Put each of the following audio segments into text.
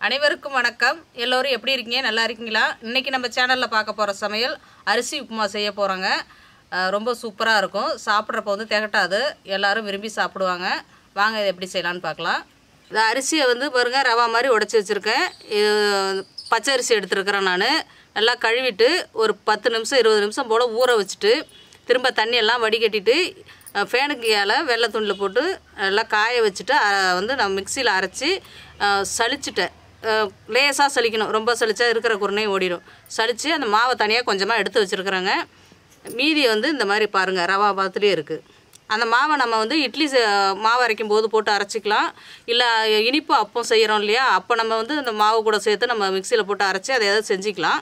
அனைவருக்கும் வணக்கம் எல்லோரும் எப்படி இருக்கீங்க நல்லா இருக்கீங்களா இன்றைக்கி நம்ம சேனலில் பார்க்க போகிற சமையல் அரிசி உப்புமா செய்ய போகிறோங்க ரொம்ப சூப்பராக இருக்கும் சாப்பிட்றப்ப வந்து திகட்டாது எல்லாரும் விரும்பி சாப்பிடுவாங்க வாங்க இதை எப்படி செய்யலான்னு பார்க்கலாம் இந்த அரிசியை வந்து பாருங்கள் ரவா மாதிரி உடச்சி வச்சுருக்கேன் இது பச்சை அரிசி எடுத்துருக்கிறேன் நான் நல்லா கழுவிட்டு ஒரு பத்து நிமிஷம் இருபது நிமிஷம் போல் ஊற வச்சுட்டு திரும்ப தண்ணியெல்லாம் வடிகட்டிட்டு அஹ், ஃபேனுக்கு கீழே வெள்ளை துணியில் போட்டு நல்லா காய வச்சுட்டு அஹ், வந்து நான் மிக்சியில் அரைச்சி அஹ், சலிச்சிட்டேன் லேசாக சலிக்கணும் ரொம்ப சலிச்சா இருக்கிற குருணையும் ஓடிடும் சலித்து அந்த மாவை தனியாக கொஞ்சமாக எடுத்து வச்சுருக்குறேங்க மீதி வந்து இந்த மாதிரி பாருங்கள் ரவா பாத்துலேயே இருக்குது அந்த மாவை நம்ம வந்து இட்லி செ- மாவு அரைக்கும் போது போட்டு அரைச்சிக்கலாம் இல்லை இனிப்பு அப்பம் செய்கிறோம் இல்லையா அப்போ நம்ம வந்து இந்த மாவு கூட சேர்த்து நம்ம மிக்சியில் போட்டு அரைச்சி அதை ஏதாவது செஞ்சுக்கலாம்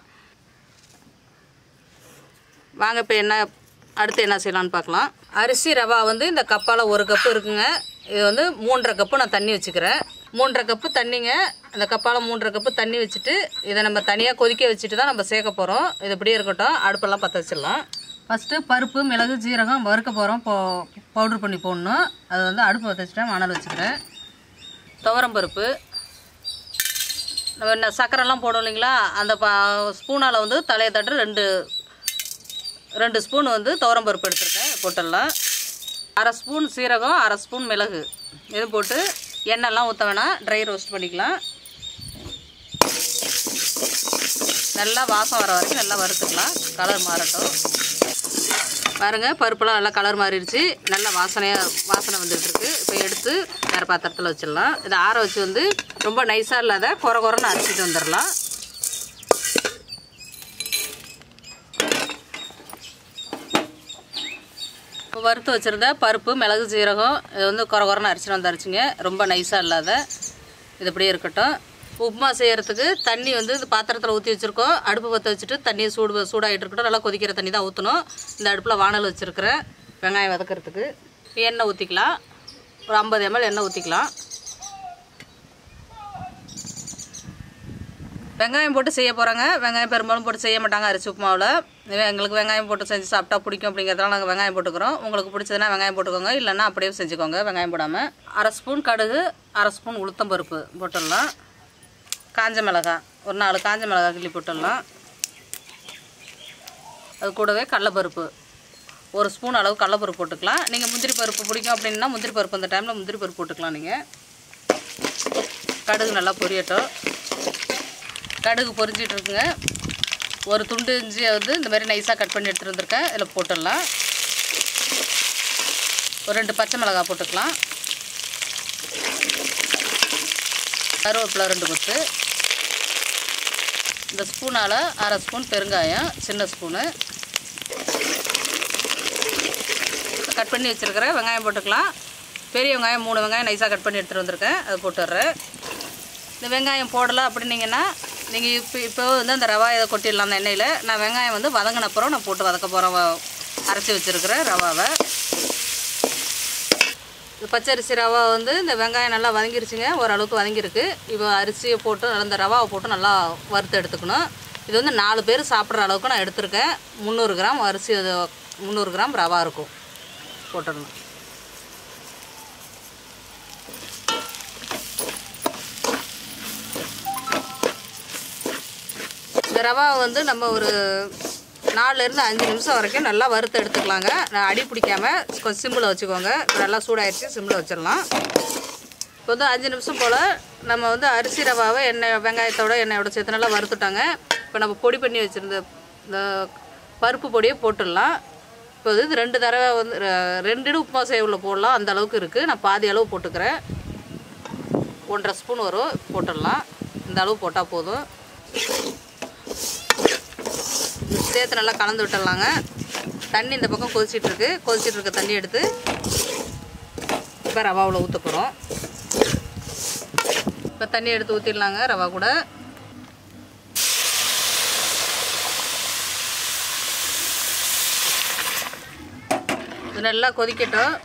வாங்க இப்போ என்ன அடுத்து என்ன செய்யலாம்னு பார்க்கலாம் அரிசி ரவா வந்து இந்த கப்பால் ஒரு கப்பு இருக்குங்க இது வந்து மூன்றரை கப்பு நான் தண்ணி வச்சுக்கிறேன் மூன்றரை கப்பு தண்ணிங்க இந்த கப்பால் மூன்றரை கப்பு தண்ணி வச்சுட்டு இதை நம்ம தனியாக கொதிக்க வச்சுட்டு தான் நம்ம சேர்க்க போகிறோம் இது இப்படியே இருக்கட்டும் அடுப்பெல்லாம் பற்ற வச்சிடலாம் ஃபஸ்ட்டு பருப்பு மிளகு ஜீரகம் வறுக்க போகிறோம் போ பவுட்ரு பண்ணி போடணும் அது வந்து அடுப்பு பற்ற வச்சுட்டேன் மணல் வச்சுக்கிறேன் துவரம் பருப்பு நம்ம என்ன சக்கரைலாம் போடும் இல்லைங்களா அந்த ப ஸ்பூனால் வந்து தலையை தட்டு ரெண்டு ரெண்டு ஸ்பூன் வந்து துவரம்பருப்பு எடுத்திருக்கேன் போட்டுடலாம் அரை ஸ்பூன் சீரகம் அரை ஸ்பூன் மிளகு இது போட்டு எண்ணெய்லாம் ஊற்ற வேணாம் ட்ரை ரோஸ்ட் பண்ணிக்கலாம் நல்லா வாசம் வர வரைக்கும் நல்லா வறுத்துக்கலாம் கலர் மாறட்டும் பாருங்க பருப்புலாம் நல்லா கலர் மாறிடுச்சு நல்ல வாசனையாக வாசனை வந்துட்டு இருக்கு இப்போ எடுத்து வேறு பாத்திரத்தில் வச்சிடலாம் இதை ஆற வச்சு வந்து ரொம்ப நைஸாக இல்லாத குறை குறைன்னு அரைச்சிட்டு வந்துடலாம் இப்போ வறுத்து வச்சுருந்த பருப்பு மிளகு சீரகம் இது வந்து குறை குறைன்னு அரைச்சிட்டு வந்து அரைச்சிங்க ரொம்ப நைஸாக இல்லாத இது அப்படியே இருக்கட்டும் உப்புமா செய்கிறதுக்கு தண்ணி வந்து இந்த பாத்திரத்தில் ஊற்றி வச்சுருக்கோம் அடுப்பு பற்ற வச்சுட்டு தண்ணியை சூடு சூடாகிட்டு இருக்கட்டும் நல்லா கொதிக்கிற தண்ணி தான் ஊற்றணும் இந்த அடுப்பில் வானல் வச்சுருக்கிறேன் வெங்காயம் வதக்கிறதுக்கு எண்ணெய் ஊற்றிக்கலாம் ஒரு ஐம்பது எம்எல் எண்ணெய் ஊற்றிக்கலாம் வெங்காயம் போட்டு செய்ய போகிறாங்க வெங்காயம் பெரும்பாலும் போட்டு செய்ய மாட்டாங்க அரிசி உப்புமாவில் இதுவே எங்களுக்கு வெங்காயம் போட்டு செஞ்சு சாப்பிட்டா பிடிக்கும் அப்படிங்கிறதால நாங்கள் வெங்காயம் போட்டுக்கிறோம் உங்களுக்கு பிடிச்சதுன்னா வெங்காயம் போட்டுக்கோங்க இல்லைன்னா அப்படியே செஞ்சுக்கோங்க வெங்காயம் போடாமல் அரை ஸ்பூன் கடுகு அரை ஸ்பூன் உளுத்தம்பருப்பு போட்டுடலாம் காஞ்ச மிளகாய் ஒரு நாலு காஞ்ச மிளகாய் கிள்ளி போட்டுடலாம் அது கூடவே கடலப்பருப்பு ஒரு ஸ்பூன் அளவு கடலப்பருப்பு போட்டுக்கலாம் நீங்கள் முந்திரி பருப்பு பிடிக்கும் அப்படின்னா முந்திரி பருப்பு அந்த டைமில் முந்திரி பருப்பு போட்டுக்கலாம் நீங்கள் கடுகு நல்லா பொரியட்டும் கடுகு பொரிஞ்சிட்டு இருக்குங்க ஒரு துண்டு இஞ்சியை வந்து இந்த மாதிரி நைஸாக கட் பண்ணி எடுத்துகிட்டு வந்திருக்கேன் இதில் போட்டுடலாம் ஒரு ரெண்டு பச்சை மிளகாய் போட்டுக்கலாம் கருவேப்பிலை ரெண்டு கொத்து இந்த ஸ்பூனால் அரை ஸ்பூன் பெருங்காயம் சின்ன ஸ்பூனு கட் பண்ணி வச்சுருக்கிறேன் வெங்காயம் போட்டுக்கலாம் பெரிய வெங்காயம் மூணு வெங்காயம் நைஸாக கட் பண்ணி எடுத்துகிட்டு வந்திருக்கேன் அது போட்டுடுறேன் இந்த வெங்காயம் போடலை அப்படின்னீங்கன்னா நீங்கள் இப்போ இப்போ வந்து அந்த ரவா இதை கொட்டிடலாம் அந்த எண்ணெயில் நான் வெங்காயம் வந்து வதங்கின அப்புறம் நான் போட்டு வதக்க போகிறேன் அரைச்சி வச்சுருக்கிறேன் ரவாவை இந்த பச்சரிசி ரவா வந்து இந்த வெங்காயம் நல்லா வதங்கிருச்சுங்க ஓரளவுக்கு வதங்கியிருக்கு இப்போ அரிசியை போட்டு நல்லா இந்த ரவாவை போட்டு நல்லா வறுத்து எடுத்துக்கணும் இது வந்து நாலு பேர் சாப்பிட்ற அளவுக்கு நான் எடுத்திருக்கேன் முந்நூறு கிராம் அரிசி அது முந்நூறு கிராம் ரவா இருக்கும் போட்டுடணும் இந்த ரவா வந்து நம்ம ஒரு நாலுலேருந்து அஞ்சு நிமிஷம் வரைக்கும் நல்லா வறுத்து எடுத்துக்கலாங்க நான் அடி பிடிக்காமல் கொஞ்சம் சிம்மில் வச்சுக்கோங்க இப்போ நல்லா சூடாயிடுச்சு சிம்மில் வச்சிடலாம் இப்போ வந்து அஞ்சு நிமிஷம் போல் நம்ம வந்து அரிசி ரவாவை எண்ணெய் வெங்காயத்தோட எண்ணெயோட சேர்த்து நல்லா வறுத்துட்டாங்க இப்போ நம்ம பொடி பண்ணி வச்சுருந்த இந்த பருப்பு பொடியை போட்டுடலாம் இப்போ வந்து இது ரெண்டு தடவை வந்து ரெ- ரெண்டு இடு உப்புமா சேவில் போடலாம் அந்த அளவுக்கு இருக்குது நான் பாதி அளவு போட்டுக்கிறேன் ஒன்றரை ஸ்பூன் வரும் போட்டுடலாம் இந்த அளவு போட்டால் போதும் சேர்த்து நல்லா கலந்து விட்டுடலாங்க தண்ணி இந்த பக்கம் கொதிச்சிட்டு இருக்கு கொதிச்சிட்டு இருக்க தண்ணி எடுத்து இப்போ ரவாவில் ஊற்ற போகிறோம் இப்போ தண்ணி எடுத்து ஊற்றிடலாங்க ரவா கூட இது நல்லா கொதிக்கட்டும்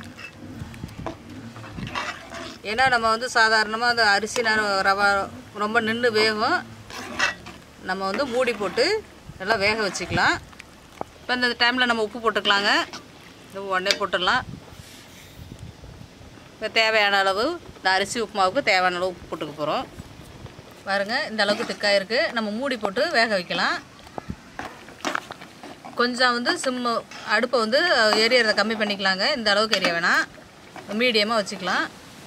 ஏன்னா நம்ம வந்து சாதாரணமாக அந்த அரிசி நேரம் ரவா ரொம்ப நின்று வேகும் நம்ம வந்து மூடி போட்டு நல்லா வேக வச்சுக்கலாம் இப்போ இந்த டைமில் நம்ம உப்பு போட்டுக்கலாங்க இது உடனே போட்டுடலாம் இப்போ தேவையான அளவு இந்த அரிசி உப்புமாவுக்கு தேவையான அளவு உப்பு போட்டுக்க போகிறோம் பாருங்க இந்த அளவுக்கு திக்காக இருக்குது நம்ம மூடி போட்டு வேக வைக்கலாம் கொஞ்சம் வந்து சிம்மு அடுப்பை வந்து எரியறதை கம்மி பண்ணிக்கலாங்க இந்த அளவுக்கு எரிய வேணாம் மீடியமாக வச்சுக்கலாம்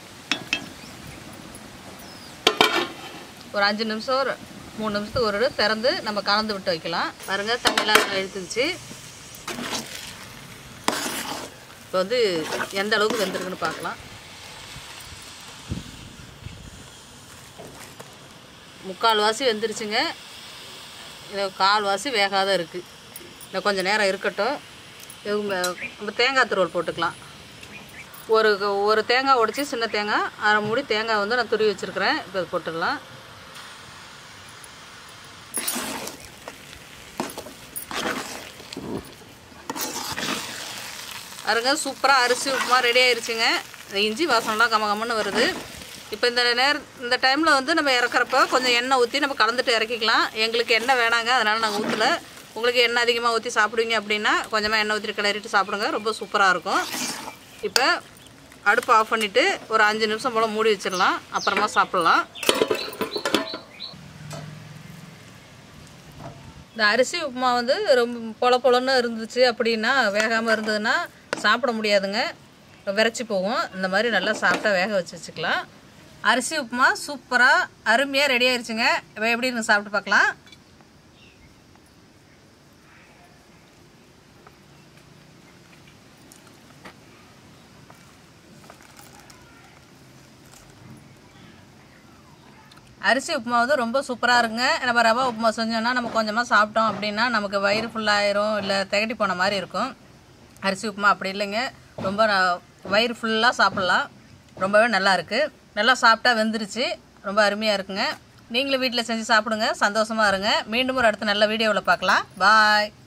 ஒரு அஞ்சு நிமிஷம் ஒரு மூணு நிமிஷத்துக்கு ஒரு தடவை திறந்து நம்ம கலந்து விட்டு வைக்கலாம் பாருங்க தண்ணிலாம் இழுத்துச்சு இப்போ வந்து எந்த அளவுக்கு வெந்திருக்குன்னு பார்க்கலாம் முக்கால் வாசி வெந்துருச்சுங்க இது கால் வாசி வேகாத இருக்குது இன்னும் கொஞ்சம் நேரம் இருக்கட்டும் இது ம- நம்ம தேங்காய் துருவல் போட்டுக்கலாம் ஒரு ஒரு தேங்காய் உடைச்சி சின்ன தேங்காய் அரை மூடி தேங்காய் வந்து நான் துருவி வச்சுருக்கிறேன் இப்போ இது போட்டுடலாம் பாருங்க சூப்பராக அரிசி உப்புமா ரெடி ஆயிருச்சுங்க இந்த இஞ்சி வாசம்லாம் கம கமன்னு வருது இப்போ இந்த நேர இந்த டைமில் வந்து நம்ம இறக்குறப்ப கொஞ்சம் எண்ணெய் ஊற்றி நம்ம கலந்துட்டு இறக்கிக்கலாம் எங்களுக்கு எண்ணெய் வேணாங்க அதனால் நாங்கள் ஊற்றல உங்களுக்கு எண்ணெய் அதிகமாக ஊற்றி சாப்பிடுவீங்க அப்படின்னா கொஞ்சமாக எண்ணெய் ஊற்றி கிளறிட்டு சாப்பிடுங்க ரொம்ப சூப்பராக இருக்கும் இப்போ அடுப்பை ஆஃப் பண்ணிவிட்டு ஒரு அஞ்சு நிமிஷம் போல் மூடி வச்சிடலாம் அப்புறமா சாப்பிட்லாம் இந்த அரிசி உப்புமா வந்து ரொம்ப பொல பொலன்னு இருந்துச்சு அப்படின்னா வேகாமல் இருந்ததுன்னா சாப்பிட முடியாதுங்க விரைச்சி போகும் இந்த மாதிரி நல்லா சாப்பிட்டா வேக வச்சு வச்சுக்கலாம் அரிசி உப்புமா சூப்பராக அருமையாக ரெடி ஆயிருச்சுங்க இப்போ எப்படின்னு சாப்பிட்டு பார்க்கலாம் அரிசி உப்புமா வந்து ரொம்ப சூப்பராக இருக்குங்க நம்ம ரவா உப்புமா செஞ்சோன்னா நம்ம கொஞ்சமாக சாப்பிட்டோம் அப்படின்னா நமக்கு வயிறு ஃபுல்லாயிரும் இல்லை திகட்டி போன மாதிரி இருக்கும் அரிசி உப்புமா அப்படி இல்லைங்க ரொம்ப ந- வயிறு ஃபுல்லாக சாப்பிட்லாம் ரொம்பவே நல்லா இருக்குது நல்லா சாப்பிட்டா வெந்துருச்சு ரொம்ப அருமையாக இருக்குங்க நீங்களும் வீட்டில் செஞ்சு சாப்பிடுங்க சந்தோஷமாக இருங்க மீண்டும் ஒரு அடுத்த நல்ல வீடியோவில் பார்க்கலாம் பாய்